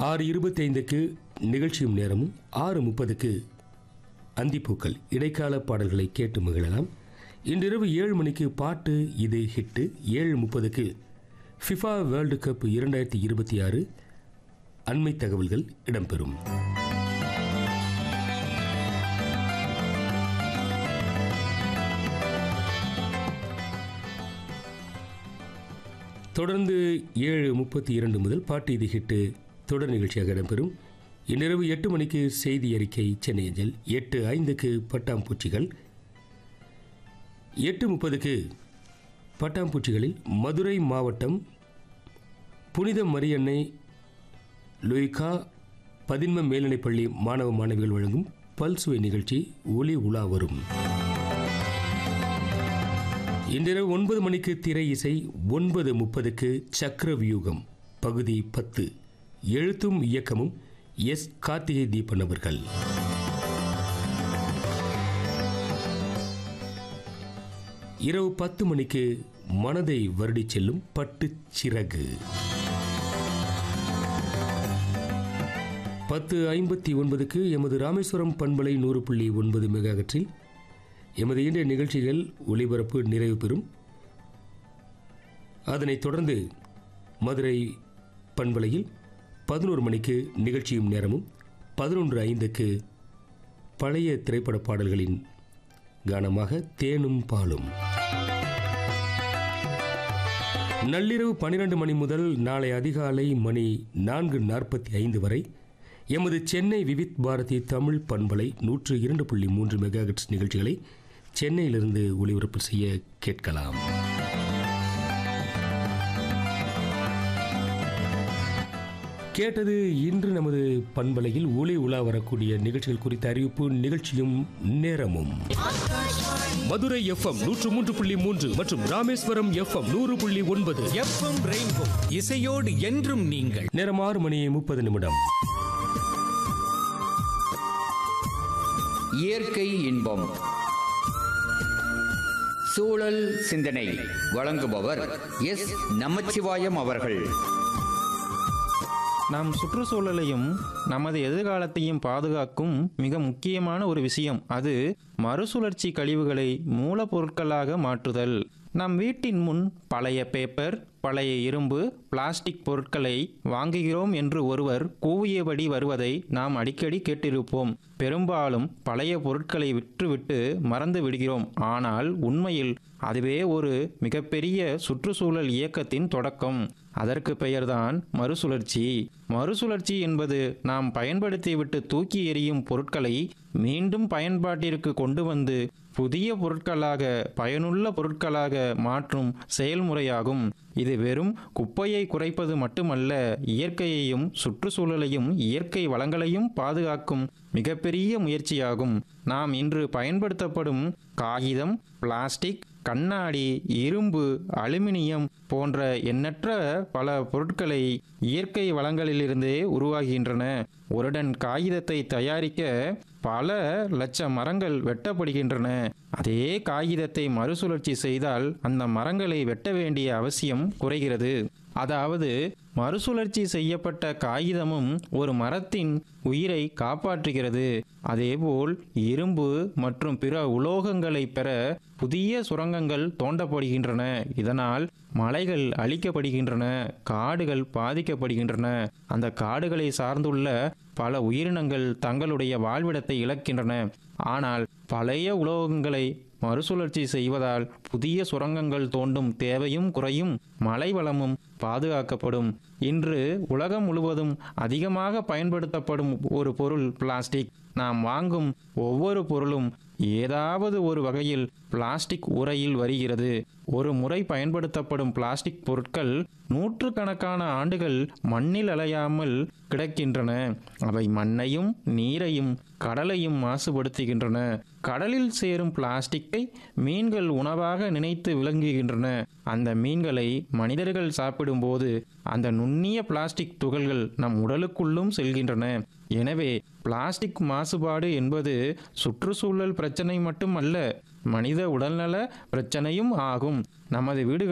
ஆறு இருபத்தைந்துக்கு நிகழ்ச்சியும் நேரமும் ஆறு முப்பதுக்கு அந்திப்பூக்கள் இடைக்கால பாடல்களை கேட்டு மகிழலாம் இன்றிரவு ஏழு மணிக்கு பாட்டு இது ஹிட்டு ஏழு முப்பதுக்கு ஃபிஃபா வேர்ல்டு கப் இரண்டாயிரத்தி இருபத்தி ஆறு அண்மை தகவல்கள் இடம்பெறும் தொடர்ந்து ஏழு முப்பத்தி இரண்டு முதல் பாட்டு இது ஹிட்டு தொடர் நிகழ்ச்சியாக இடம்பெறும் இன்றிரவு எட்டு மணிக்கு செய்தி அறிக்கை சென்னை அஞ்சல் எட்டு ஐந்துக்கு பட்டாம்பூச்சிகள் எட்டு முப்பதுக்கு பட்டாம்பூச்சிகளில் மதுரை மாவட்டம் புனித மரியன்னை லூயிகா பதின்ம மேல்நிலைப்பள்ளி மாணவ மாணவிகள் வழங்கும் பல்சுவை நிகழ்ச்சி ஒளி உலா வரும் இன்றிரவு ஒன்பது மணிக்கு திரை இசை ஒன்பது முப்பதுக்கு சக்கர வியூகம் பகுதி பத்து எழுத்தும் இயக்கமும் எஸ் கார்த்திகை தீபன் அவர்கள் இரவு பத்து மணிக்கு மனதை வருடிச் செல்லும் பட்டுச் சிறகு பத்து ஐம்பத்தி ஒன்பதுக்கு எமது ராமேஸ்வரம் பண்பலை நூறு புள்ளி ஒன்பது மெகாகற்றில் எமது இன்றைய நிகழ்ச்சிகள் ஒளிபரப்பு நிறைவு பெறும் அதனைத் தொடர்ந்து மதுரை பண்பலையில் பதினோரு மணிக்கு நிகழ்ச்சியும் நேரமும் பதினொன்று ஐந்துக்கு பழைய திரைப்பட பாடல்களின் கானமாக தேனும் பாலும் நள்ளிரவு பன்னிரண்டு மணி முதல் நாளை அதிகாலை மணி நான்கு நாற்பத்தி ஐந்து வரை எமது சென்னை விவித் பாரதி தமிழ் பண்பலை நூற்று இரண்டு புள்ளி மூன்று மெகாஹெட்ஸ் நிகழ்ச்சிகளை சென்னையிலிருந்து ஒளிபரப்பு செய்ய கேட்கலாம் கேட்டது இன்று நமது பண்பலையில் ஒளி உலா வரக்கூடிய நிகழ்ச்சிகள் குறித்த அறிவிப்பு நிகழ்ச்சியும் நேரமும் மதுரை எஃப்எம் நூற்று மூன்று புள்ளி மூன்று மற்றும் ராமேஸ்வரம் எஃப்எம் நூறு புள்ளி ஒன்பது எஃப்எம் ரெயின்போ இசையோடு என்றும் நீங்கள் நேரம் ஆறு மணி முப்பது நிமிடம் இயற்கை இன்பம் சூழல் சிந்தனை வழங்குபவர் எஸ் நமச்சிவாயம் அவர்கள் நம் சுற்றுச்சூழலையும் நமது எதிர்காலத்தையும் பாதுகாக்கும் மிக முக்கியமான ஒரு விஷயம் அது மறுசுழற்சி கழிவுகளை மூலப்பொருட்களாக மாற்றுதல் நம் வீட்டின் முன் பழைய பேப்பர் பழைய இரும்பு பிளாஸ்டிக் பொருட்களை வாங்குகிறோம் என்று ஒருவர் கூவியபடி வருவதை நாம் அடிக்கடி கேட்டிருப்போம் பெரும்பாலும் பழைய பொருட்களை விற்றுவிட்டு மறந்து விடுகிறோம் ஆனால் உண்மையில் அதுவே ஒரு மிகப்பெரிய சுற்றுச்சூழல் இயக்கத்தின் தொடக்கம் அதற்கு பெயர்தான் மறுசுழற்சி மறுசுழற்சி என்பது நாம் பயன்படுத்திவிட்டு தூக்கி எறியும் பொருட்களை மீண்டும் பயன்பாட்டிற்கு கொண்டு வந்து புதிய பொருட்களாக பயனுள்ள பொருட்களாக மாற்றும் செயல்முறையாகும் இது வெறும் குப்பையை குறைப்பது மட்டுமல்ல இயற்கையையும் சுற்றுச்சூழலையும் இயற்கை வளங்களையும் பாதுகாக்கும் மிகப்பெரிய முயற்சியாகும் நாம் இன்று பயன்படுத்தப்படும் காகிதம் பிளாஸ்டிக் கண்ணாடி இரும்பு அலுமினியம் போன்ற எண்ணற்ற பல பொருட்களை இயற்கை வளங்களிலிருந்தே உருவாகின்றன ஒரு டன் காகிதத்தை தயாரிக்க பல லட்சம் மரங்கள் வெட்டப்படுகின்றன அதே காகிதத்தை மறுசுழற்சி செய்தால் அந்த மரங்களை வெட்ட வேண்டிய அவசியம் குறைகிறது அதாவது மறுசுழற்சி செய்யப்பட்ட காகிதமும் ஒரு மரத்தின் உயிரை காப்பாற்றுகிறது அதேபோல் இரும்பு மற்றும் பிற உலோகங்களை பெற புதிய சுரங்கங்கள் தோண்டப்படுகின்றன இதனால் மலைகள் அழிக்கப்படுகின்றன காடுகள் பாதிக்கப்படுகின்றன அந்த காடுகளை சார்ந்துள்ள பல உயிரினங்கள் தங்களுடைய வாழ்விடத்தை இழக்கின்றன ஆனால் பழைய உலோகங்களை மறுசுழற்சி செய்வதால் புதிய சுரங்கங்கள் தோண்டும் தேவையும் குறையும் மலை வளமும் பாதுகாக்கப்படும் இன்று உலகம் முழுவதும் அதிகமாக பயன்படுத்தப்படும் ஒரு பொருள் பிளாஸ்டிக் நாம் வாங்கும் ஒவ்வொரு பொருளும் ஏதாவது ஒரு வகையில் பிளாஸ்டிக் உரையில் வருகிறது ஒரு முறை பயன்படுத்தப்படும் பிளாஸ்டிக் பொருட்கள் நூற்றுக்கணக்கான ஆண்டுகள் மண்ணில் அலையாமல் கிடக்கின்றன அவை மண்ணையும் நீரையும் கடலையும் மாசுபடுத்துகின்றன கடலில் சேரும் பிளாஸ்டிக்கை மீன்கள் உணவாக நினைத்து விளங்குகின்றன அந்த மீன்களை மனிதர்கள் சாப்பிடும்போது அந்த நுண்ணிய பிளாஸ்டிக் துகள்கள் நம் உடலுக்குள்ளும் செல்கின்றன எனவே பிளாஸ்டிக் மாசுபாடு என்பது சுற்றுச்சூழல் பிரச்சனை மட்டுமல்ல மனித உடல்நல பிரச்சனையும் ஆகும் நமது வீடுகள்